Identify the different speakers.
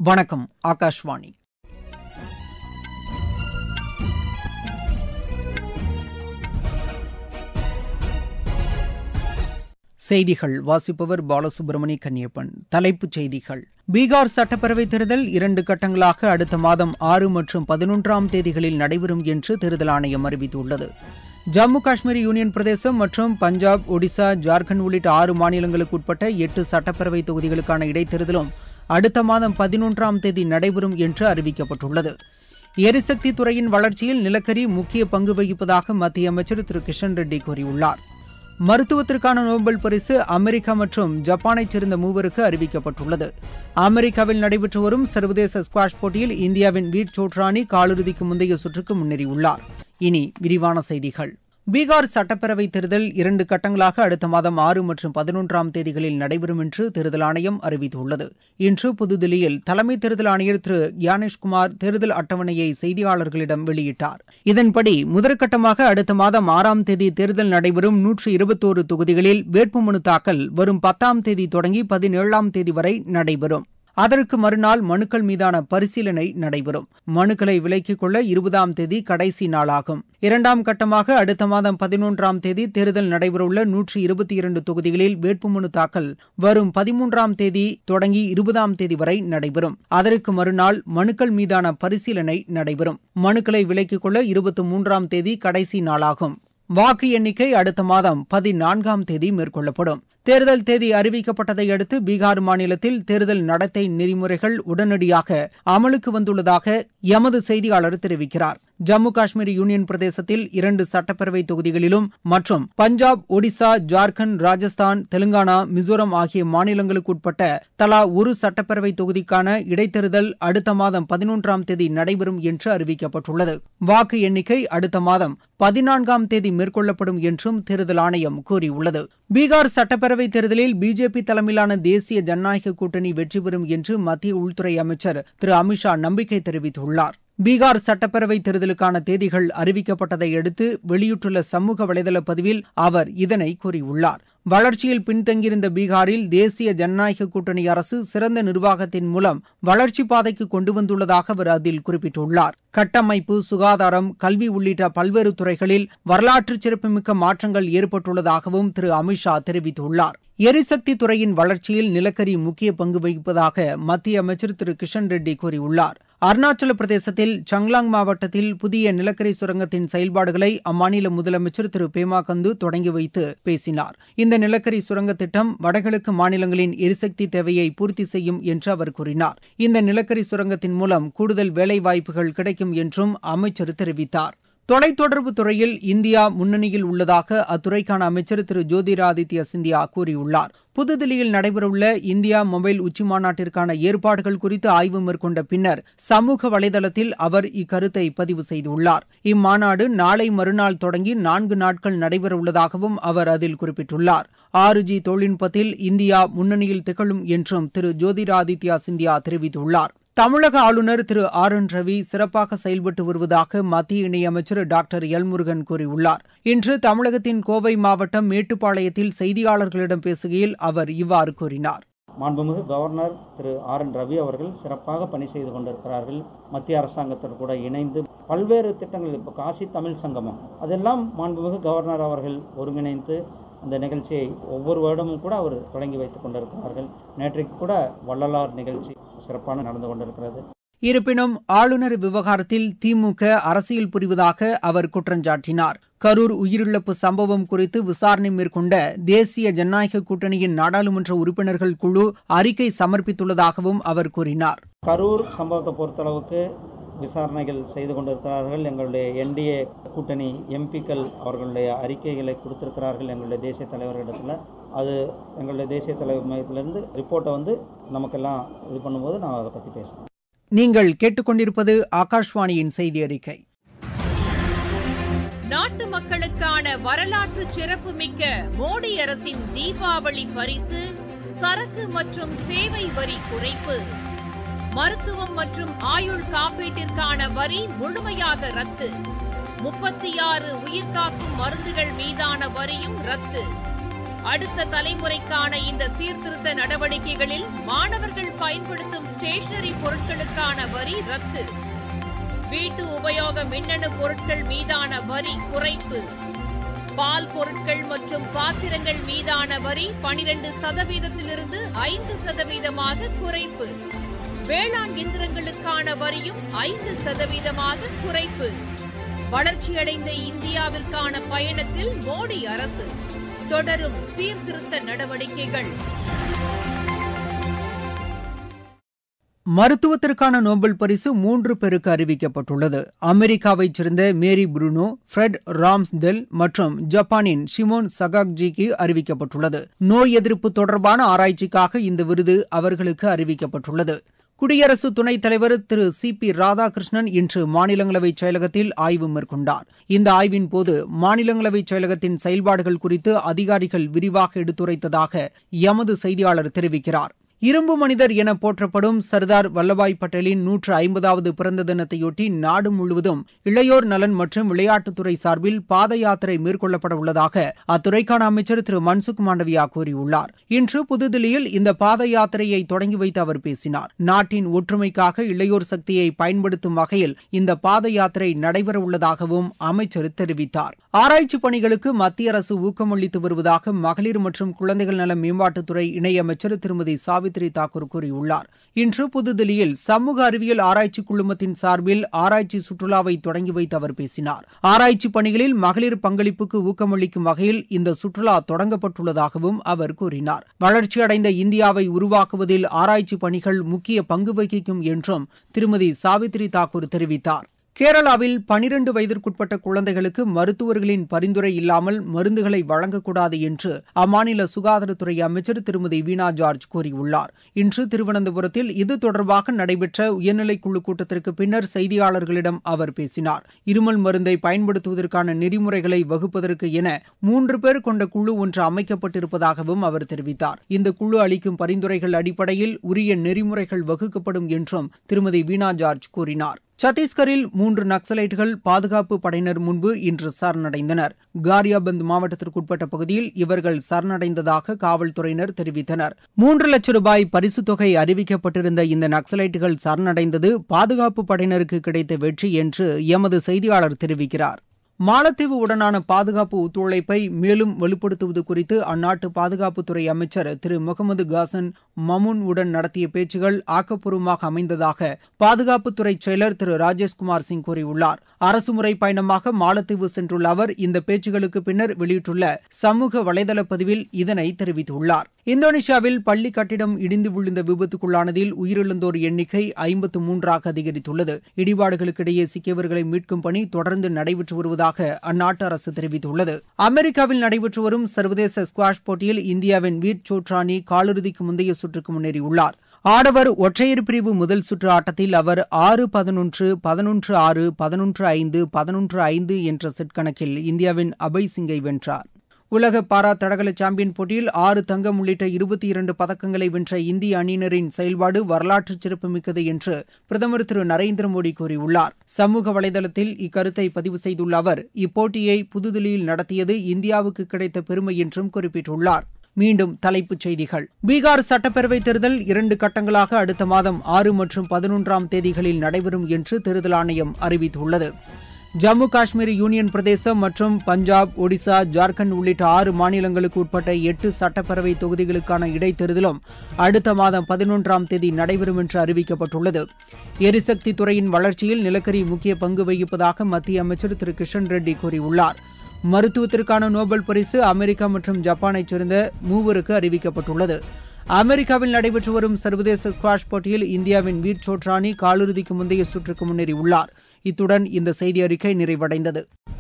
Speaker 1: வணக்கம் ஆகாஷ்வாணி செய்திகள் வாசிப்பவர் பாலசுப்ரமணி கன்னியப்பன் தலைப்புச் செய்திகள் பீகார் சட்டப்பேரவைத் தேர்தல் இரண்டு கட்டங்களாக அடுத்த மாதம் ஆறு மற்றும் பதினொன்றாம் தேதிகளில் நடைபெறும் என்று தேர்தல் ஆணையம் அறிவித்துள்ளது ஜம்மு காஷ்மீர் யூனியன் பிரதேசம் மற்றும் பஞ்சாப் ஒடிசா ஜார்க்கண்ட் உள்ளிட்ட ஆறு மாநிலங்களுக்கு உட்பட்ட எட்டு சட்டப்பேரவை தொகுதிகளுக்கான இடைத்தேர்தலும் அடுத்த மாதம் பதினொன்றாம் தேதி நடைபெறும் என்று அறிவிக்கப்பட்டுள்ளது எரிசக்தி துறையின் வளர்ச்சியில் நிலக்கரி முக்கிய பங்கு வகிப்பதாக மத்திய அமைச்சர் திரு கிஷன் ரெட்டி கூறியுள்ளார் மருத்துவத்திற்கான நோபல் பரிசு அமெரிக்கா மற்றும் ஜப்பானைச் சேர்ந்த மூவருக்கு அறிவிக்கப்பட்டுள்ளது அமெரிக்காவில் நடைபெற்று வரும் சர்வதேச ஸ்குவாஷ் போட்டியில் இந்தியாவின் வீர் சோட்ரானி காலிறுதிக்கு முந்தைய சுற்றுக்கு முன்னேறியுள்ளார் இனி விரிவான செய்திகள் பீகார் சட்டப்பேரவைத் தேர்தல் இரண்டு கட்டங்களாக அடுத்த மாதம் ஆறு மற்றும் பதினொன்றாம் தேதிகளில் நடைபெறும் என்று தேர்தல் ஆணையம் அறிவித்துள்ளது இன்று புதுதில்லியில் தலைமை தேர்தல் ஆணையர் திரு கியானேஷ்குமார் தேர்தல் அட்டவணையை செய்தியாளர்களிடம் வெளியிட்டார் இதன்படி முதற்கட்டமாக அடுத்த மாதம் ஆறாம் தேதி தேர்தல் நடைபெறும் நூற்று இருபத்தோரு தொகுதிகளில் வேட்புமனு தாக்கல் வரும் பத்தாம் தேதி தொடங்கி பதினேழாம் தேதி வரை நடைபெறும் அதற்கு மறுநாள் மனுக்கள் மீதான பரிசீலனை நடைபெறும் மனுக்களை விலக்கிக் கொள்ள இருபதாம் தேதி கடைசி நாளாகும் இரண்டாம் கட்டமாக அடுத்த மாதம் பதினொன்றாம் தேதி தேர்தல் நடைபெறவுள்ள நூற்றி இருபத்தி இரண்டு தொகுதிகளில் வேட்புமனு தாக்கல் வரும் பதிமூன்றாம் தேதி தொடங்கி இருபதாம் தேதி வரை நடைபெறும் அதற்கு மறுநாள் மனுக்கள் மீதான பரிசீலனை நடைபெறும் மனுக்களை விலக்கிக் கொள்ள இருபத்தி மூன்றாம் தேதி கடைசி நாளாகும் வாக்கு எண்ணிக்கை அடுத்த மாதம் பதினான்காம் தேதி மேற்கொள்ளப்படும் தேர்தல் தேதி அறிவிக்கப்பட்டதை அடுத்து பீகார் மாநிலத்தில் தேர்தல் நடத்தை நெறிமுறைகள் உடனடியாக அமலுக்கு வந்துள்ளதாக எமது செய்தியாளர் தெரிவிக்கிறார் ஜம்மு காஷ்மீர் யூனியன் பிரதேசத்தில் இரண்டு சட்டப்பேரவை தொகுதிகளிலும் மற்றும் பஞ்சாப் ஒடிசா ஜார்க்கண்ட் ராஜஸ்தான் தெலுங்கானா மிசோரம் ஆகிய மாநிலங்களுக்கு உட்பட்ட தலா ஒரு சட்டப்பேரவை தொகுதிக்கான இடைத்தேர்தல் அடுத்த மாதம் பதினொன்றாம் தேதி நடைபெறும் என்று அறிவிக்கப்பட்டுள்ளது வாக்கு எண்ணிக்கை அடுத்த மாதம் பதினான்காம் தேதி மேற்கொள்ளப்படும் என்றும் தேர்தல் ஆணையம் கூறியுள்ளது பீகார் சட்டப்பேரவை தேர்தலில் பிஜேபி தலைமையிலான தேசிய ஜனநாயக கூட்டணி வெற்றி பெறும் என்று மத்திய உள்துறை அமைச்சர் திரு அமித்ஷா நம்பிக்கை தெரிவித்துள்ளார் பீகார் சட்டப்பேரவை தேர்தலுக்கான தேதிகள் அறிவிக்கப்பட்டதை அடுத்து வெளியிட்டுள்ள சமூக வலைதள பதிவில் அவர் இதனை கூறியுள்ளார் வளர்ச்சியில் பின்தங்கியிருந்த பீகாரில் தேசிய ஜனநாயக கூட்டணி அரசு சிறந்த நிர்வாகத்தின் மூலம் வளர்ச்சி பாதைக்கு கொண்டு வந்துள்ளதாக அவர் அதில் குறிப்பிட்டுள்ளார் கட்டமைப்பு சுகாதாரம் கல்வி உள்ளிட்ட பல்வேறு துறைகளில் வரலாற்று சிறப்புமிக்க மாற்றங்கள் ஏற்பட்டுள்ளதாகவும் திரு அமித்ஷா தெரிவித்துள்ளார் எரிசக்தி துறையின் வளர்ச்சியில் நிலக்கரி முக்கிய பங்கு வகிப்பதாக மத்திய அமைச்சர் திரு கிஷன் ரெட்டி கூறியுள்ளார் அருணாச்சல பிரதேசத்தில் சங்லாங் மாவட்டத்தில் புதிய நிலக்கரி சுரங்கத்தின் செயல்பாடுகளை அம்மாநில முதலமைச்சர் திரு பேமா கந்து தொடங்கி வைத்து பேசினார் இந்த நிலக்கரி சுரங்க திட்டம் வடகிழக்கு மாநிலங்களின் எரிசக்தி தேவையை பூர்த்தி செய்யும் என்று அவர் கூறினார் இந்த நிலக்கரி சுரங்கத்தின் மூலம் கூடுதல் வேலைவாய்ப்புகள் கிடைக்கும் என்றும் அமைச்சர் தெரிவித்தார் தொலைத்தொடர்பு துறையில் இந்தியா முன்னணியில் உள்ளதாக அத்துறைக்கான அமைச்சர் திரு ஜோதிராதித்ய சிந்தியா கூறியுள்ளார் புதுதில்லியில் நடைபெறவுள்ள இந்தியா மொபைல் உச்சிமாநாட்டிற்கான ஏற்பாடுகள் குறித்து ஆய்வு மேற்கொண்ட பின்னர் சமூக வலைதளத்தில் அவர் இக்கருத்தை பதிவு செய்துள்ளார் இம்மாநாடு நாளை மறுநாள் தொடங்கி நான்கு நாட்கள் நடைபெறவுள்ளதாகவும் அவர் அதில் குறிப்பிட்டுள்ளார் ஆறு ஜி தொழில்நுட்பத்தில் இந்தியா முன்னணியில் திகழும் என்றும் திரு ஜோதிராதித்யா சிந்தியா தெரிவித்துள்ளார் தமிழக ஆளுநர் திரு ஆர் என் ரவி சிறப்பாக செயல்பட்டு வருவதாக மத்திய இணையமைச்சர் டாக்டர் எல் முருகன் கூறியுள்ளார் இன்று தமிழகத்தின் கோவை மாவட்டம் மேட்டுப்பாளையத்தில் செய்தியாளர்களிடம் பேசுகையில் அவர் இவ்வாறு கூறினார்
Speaker 2: மாண்புமிகு governor Thiru R N Ravi அவர்கள் சிறப்பாக பணி செய்து கொண்டிருக்கிறார்கள் மத்திய அரசாங்கத்தில் கூட இணைந்து பல்வேறு திட்டங்கள் இப்போ காசி தமிழ் சங்கமம் அதெல்லாம் மாண்புமிகு கவர்னர் அவர்கள் ஒருங்கிணைந்து அந்த நிகழ்ச்சியை ஒவ்வொரு வருடமும் கூட அவர் தொடங்கி வைத்துக் கொண்டிருக்கிறார்கள் நேற்றைக்கு கூட வள்ளலார் நிகழ்ச்சி சிறப்பான நடந்து கொண்டிருக்கிறது
Speaker 1: இருப்பினும் ஆளுநர் விவகாரத்தில் திமுக அரசியல் புரிவதாக அவர் குற்றஞ்சாட்டினார் கரூர் உயிரிழப்பு சம்பவம் குறித்து விசாரணை மேற்கொண்ட தேசிய ஜனநாயக கூட்டணியின் நாடாளுமன்ற உறுப்பினர்கள் குழு அறிக்கை சமர்ப்பித்துள்ளதாகவும் அவர் கூறினார்
Speaker 2: கரூர் சம்பவத்தை பொறுத்தளவுக்கு விசாரணைகள் செய்து கொண்டிருக்கிறார்கள் எங்களுடைய என்டிஏ கூட்டணி எம்பிக்கள் அவர்களுடைய அறிக்கைகளை கொடுத்திருக்கிறார்கள் எங்களுடைய தேசிய தலைவர்களிடத்தில் அது எங்களுடைய தேசிய தலைவர் மையத்திலிருந்து ரிப்போர்ட்டை வந்து நமக்கெல்லாம் இது பண்ணும்போது நான் அதை பற்றி பேசுகிறேன்
Speaker 1: நீங்கள் கேட்டுக்கொண்டிருப்பது ஆகாஷ்வாணியின் செய்தி அறிக்கை
Speaker 3: நாட்டு மக்களுக்கான வரலாற்று சிறப்புமிக்க மோடி அரசின் தீபாவளி பரிசு சரக்கு மற்றும் சேவை வரி குறைப்பு மருத்துவம் மற்றும் ஆயுள் காப்பீட்டிற்கான வரி முழுமையாக ரத்து முப்பத்தி ஆறு உயிர்காக்கும் மருந்துகள் மீதான வரியும் ரத்து அடுத்த தலைமுறைக்கான இந்த சீர்திருத்த நடவடிக்கைகளில் மாணவர்கள் பயன்படுத்தும் ஸ்டேஷனரி பொருட்களுக்கான வரி ரத்து வீட்டு உபயோக மின்னணு பொருட்கள் மீதான வரி குறைப்பு பால் பொருட்கள் மற்றும் பாத்திரங்கள் மீதான வரி பனிரெண்டு சதவீதத்திலிருந்து ஐந்து சதவீதமாக குறைப்பு வேளாண் இயந்திரங்களுக்கான வரியும் ஐந்து சதவீதமாக குறைப்பு வளர்ச்சியடைந்த இந்தியாவிற்கான பயணத்தில் மோடி அரசு தொடரும் சீர்திருத்த நடவடிக்கைகள்
Speaker 1: மருத்துவத்திற்கான நோபல் பரிசு மூன்று பேருக்கு அறிவிக்கப்பட்டுள்ளது அமெரிக்காவைச் சேர்ந்த மேரி புருனோ ஃப்ரெட் ராம்ஸ்டெல் மற்றும் ஜப்பானின் ஷிமோன் சகாக்ஜிக்கு அறிவிக்கப்பட்டுள்ளது நோய் எதிர்ப்பு தொடர்பான ஆராய்ச்சிக்காக இந்த விருது அவர்களுக்கு அறிவிக்கப்பட்டுள்ளது குடியரசு துணைத் தலைவர் திரு சி பி ராதாகிருஷ்ணன் இன்று மாநிலங்களவை செயலகத்தில் ஆய்வு மேற்கொண்டார் இந்த ஆய்வின் போது மாநிலங்களவை செயலகத்தின் செயல்பாடுகள் குறித்து அதிகாரிகள் விரிவாக எடுத்துரைத்ததாக எமது செய்தியாளர் தெரிவிக்கிறார் இரும்பு மனிதர் என போற்றப்படும் சர்தார் வல்லபாய் பட்டேலின் நூற்று ஐம்பதாவது பிறந்த தினத்தையொட்டி நாடு முழுவதும் இளையோர் நலன் மற்றும் விளையாட்டுத்துறை சார்பில் பாத யாத்திரை மேற்கொள்ளப்பட உள்ளதாக அத்துறைக்கான அமைச்சர் திரு மன்சுக் மாண்டவியா கூறியுள்ளார் இன்று புதுதில்லியில் இந்த பாத யாத்திரையை தொடங்கி வைத்து அவர் பேசினார் நாட்டின் ஒற்றுமைக்காக இளையோர் சக்தியை பயன்படுத்தும் வகையில் இந்த பாத யாத்திரை நடைபெற உள்ளதாகவும் அமைச்சர் தெரிவித்தார் ஆராய்ச்சி பணிகளுக்கு மத்திய அரசு ஊக்கமளித்து வருவதாக மகளிர் மற்றும் குழந்தைகள் நல மேம்பாட்டுத்துறை இணையமைச்சர் திருமதி சாவித்ரி தாக்கூர் கூறியுள்ளார் இன்று புதுதில்லியில் சமூக அறிவியல் ஆராய்ச்சி குழுமத்தின் சார்பில் ஆராய்ச்சி சுற்றுலாவை தொடங்கி வைத்து அவர் பேசினார் ஆராய்ச்சி பணிகளில் மகளிர் பங்களிப்புக்கு ஊக்கமளிக்கும் வகையில் இந்த சுற்றுலா தொடங்கப்பட்டுள்ளதாகவும் அவர் கூறினார் வளர்ச்சியடைந்த இந்தியாவை உருவாக்குவதில் ஆராய்ச்சி பணிகள் முக்கிய பங்கு வகிக்கும் என்றும் திருமதி சாவித்ரி தாக்கூர் தெரிவித்தார் கேரளாவில் பனிரண்டு வயதிற்குட்பட்ட குழந்தைகளுக்கு மருத்துவர்களின் பரிந்துரை இல்லாமல் மருந்துகளை வழங்கக்கூடாது என்று அம்மாநில சுகாதாரத்துறை அமைச்சர் திருமதி வீணா ஜார்ஜ் கூறியுள்ளார் இன்று திருவனந்தபுரத்தில் இது தொடர்பாக நடைபெற்ற உயர்நிலைக்குழு கூட்டத்திற்கு பின்னர் செய்தியாளர்களிடம் அவர் பேசினார் இருமல் மருந்தை பயன்படுத்துவதற்கான நெறிமுறைகளை வகுப்பதற்கு என மூன்று பேர் கொண்ட குழு ஒன்று அமைக்கப்பட்டிருப்பதாகவும் அவர் தெரிவித்தார் இந்த குழு அளிக்கும் பரிந்துரைகள் அடிப்படையில் உரிய நெறிமுறைகள் வகுக்கப்படும் என்றும் திருமதி வீணா ஜார்ஜ் கூறினார் சத்தீஸ்கரில் மூன்று நக்சலைட்டுகள் பாதுகாப்பு படையினர் முன்பு இன்று சரணடைந்தனர் காரியாபந்த் மாவட்டத்திற்குட்பட்ட பகுதியில் இவர்கள் சரணடைந்ததாக காவல்துறையினர் தெரிவித்தனர் மூன்று லட்சம் ரூபாய் பரிசுத் தொகை அறிவிக்கப்பட்டிருந்த இந்த நக்சலைட்டுகள் சரணடைந்தது பாதுகாப்பு படையினருக்கு கிடைத்த வெற்றி என்று எமது செய்தியாளர் தெரிவிக்கிறார் மாலத்தீவு உடனான பாதுகாப்பு ஒத்துழைப்பை மேலும் வலுப்படுத்துவது குறித்து அந்நாட்டு பாதுகாப்புத்துறை அமைச்சர் திரு முகமது காசன் மமுன் உடன் நடத்திய பேச்சுகள் ஆக்கப்பூர்வமாக அமைந்ததாக பாதுகாப்புத்துறை செயலர் திரு ராஜேஷ்குமார் சிங் கூறியுள்ளார் அரசுமுறை பயணமாக மாலத்தீவு சென்றுள்ள அவர் இந்த பேச்சுகளுக்கு பின்னர் வெளியிட்டுள்ள சமூக வலைதள பதிவில் இதனை தெரிவித்துள்ளார் இந்தோனேஷியாவில் பள்ளி கட்டிடம் இடிந்து விழுந்த விபத்துக்குள்ளானதில் உயிரிழந்தோர் எண்ணிக்கை ஐம்பத்து மூன்றாக அதிகரித்துள்ளது இடிபாடுகளுக்கிடையே சிக்கியவர்களை மீட்கும் பணி தொடர்ந்து நடைபெற்று வருவதாக அந்நாட்டு அரசு தெரிவித்துள்ளது அமெரிக்காவில் நடைபெற்று வரும் சர்வதேச ஸ்குவாஷ் போட்டியில் இந்தியாவின் வீர் சோட்ரானி காலிறுதிக்கு முந்தைய சுற்றுக்கு முன்னேறியுள்ளார் ஆடவர் ஒற்றையர் பிரிவு முதல் சுற்று ஆட்டத்தில் அவர் ஆறு பதினொன்று பதினொன்று ஆறு பதினொன்று ஐந்து பதினொன்று ஐந்து என்ற செட் கணக்கில் இந்தியாவின் அபய் சிங்கை வென்றார் உலக பாரா தடகள சாம்பியன் போட்டியில் ஆறு தங்கம் உள்ளிட்ட இருபத்தி இரண்டு பதக்கங்களை வென்ற இந்திய அணியினரின் செயல்பாடு வரலாற்று சிறப்புமிக்கது என்று பிரதமர் திரு நரேந்திர மோடி கூறியுள்ளார் சமூக வலைதளத்தில் இக்கருத்தை பதிவு செய்துள்ள அவர் இப்போட்டியை புதுதில்லியில் நடத்தியது இந்தியாவுக்கு கிடைத்த பெருமை என்றும் குறிப்பிட்டுள்ளார் மீண்டும் தலைப்புச் செய்திகள் பீகார் சட்டப்பேரவைத் தேர்தல் இரண்டு கட்டங்களாக அடுத்த மாதம் ஆறு மற்றும் பதினொன்றாம் தேதிகளில் நடைபெறும் என்று தேர்தல் ஆணையம் அறிவித்துள்ளது ஜம்மு காஷ்மீர் யூனியன் பிரதேசம் மற்றும் பஞ்சாப் ஒடிசா ஜார்க்கண்ட் உள்ளிட்ட ஆறு மாநிலங்களுக்கு உட்பட்ட எட்டு சட்டப்பேரவை தொகுதிகளுக்கான இடைத்தேர்தலும் அடுத்த மாதம் பதினொன்றாம் தேதி நடைபெறும் என்று அறிவிக்கப்பட்டுள்ளது எரிசக்தி துறையின் வளர்ச்சியில் நிலக்கரி முக்கிய பங்கு வகிப்பதாக மத்திய அமைச்சர் திரு கிஷன் ரெட்டி கூறியுள்ளார் மருத்துவத்திற்கான நோபல் பரிசு அமெரிக்கா மற்றும் ஜப்பானைச் சேர்ந்த மூவருக்கு அறிவிக்கப்பட்டுள்ளது அமெரிக்காவில் நடைபெற்று வரும் சர்வதேச ஸ்குவாஷ் போட்டியில் இந்தியாவின் வீர் சோட்ரானி காலிறுதிக்கு முந்தைய சுற்றுக்கு முன்னேறியுள்ளார் இத்துடன் இந்த செய்தி அறிக்கை நிறைவடைந்தது